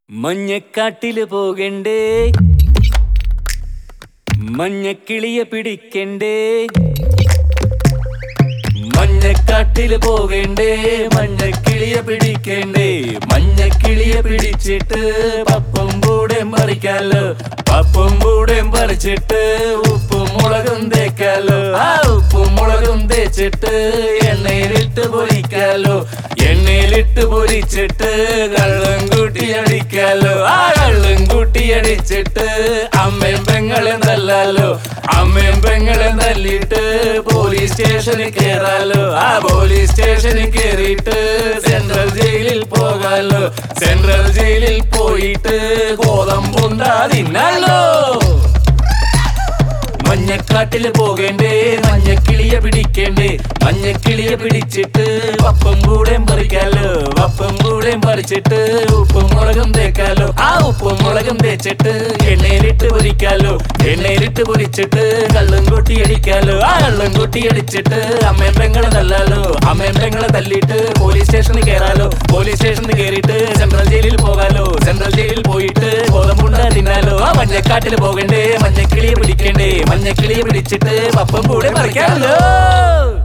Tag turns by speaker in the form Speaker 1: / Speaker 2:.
Speaker 1: മഞ്ഞക്കാട്ടില് പോകണ്ടേ മഞ്ഞക്കിളിയെ പിടിക്കണ്ടേ മഞ്ഞക്കാട്ടില് പോകണ്ടേ മഞ്ഞക്കിളിയെ പിടിക്കണ്ടേ മഞ്ഞക്കിളിയെ പിടിച്ചിട്ട് പപ്പും പൂടേം പറിക്കാലോ പപ്പും പൂടേം പറിച്ചിട്ട് ഉപ്പും മുളകും തേക്കാലോ ആ ഉപ്പും മുളകും തേച്ചിട്ട് എണ്ണയിലിട്ട് പൊരിക്കാലോ എണ്ണയിലിട്ട് പൊരിച്ചിട്ട് കള്ളും കൂട്ടി അടിക്കാലോ ആ കള്ളും കൂട്ടി അടിച്ചിട്ട് അമ്മയും പെങ്ങളും തല്ലാലോ അമ്മയും പെങ്ങളും തല്ലിട്ട് പോലീസ് സ്റ്റേഷനിൽ കേറാലോ ആ പോലീസ് സ്റ്റേഷനിൽ കേറിയിട്ട് സെൻട്രൽ ജയിലിൽ പോകാലോ സെൻട്രൽ ജയിലിൽ പോയിട്ട് ഗോതമ്പുണ്ടാ തിന്നാലോ മഞ്ഞക്കാട്ടില് പോകണ്ടേ മഞ്ഞക്കിളിയെ പിടിക്കണ്ടേ മഞ്ഞക്കിളിയെ പിടിച്ചിട്ട് വപ്പം കൂടെയും പറിക്കാലോ വപ്പം കൂടെയും പറിച്ചിട്ട് ഉപ്പും മുളകും തേക്കാലോ ആ ഉപ്പും മുളകും തേച്ചിട്ട് എണ്ണയിലിട്ട് പൊരിക്കാലോ എണ്ണയിലിട്ട് പൊരിച്ചിട്ട് കള്ളും കൂട്ടി അടിക്കാലോ ആ കള്ളും കൂട്ടി അടിച്ചിട്ട് അമ്മയും പെങ്ങളെ തല്ലാലോ അമ്മയും പെങ്ങളെ തല്ലിയിട്ട് പോലീസ് സ്റ്റേഷനിൽ കയറാലോ പോലീസ് സ്റ്റേഷനിൽ കയറിയിട്ട് സെൻട്രൽ ജയിലിൽ പോകാലോ സെൻട്രൽ ജയിലിൽ പോയിട്ട് ഗോതമ്പുണ്ട തിന്നാലോ ആ മഞ്ഞക്കാട്ടില് പോകണ്ടേ മഞ്ഞക്കിളിയെ പിടിക്കണ്ടേ മഞ്ഞക്കിളിയെ പിടിച്ചിട്ട് പപ്പം കൂടെ പറിക്കാമല്ലോ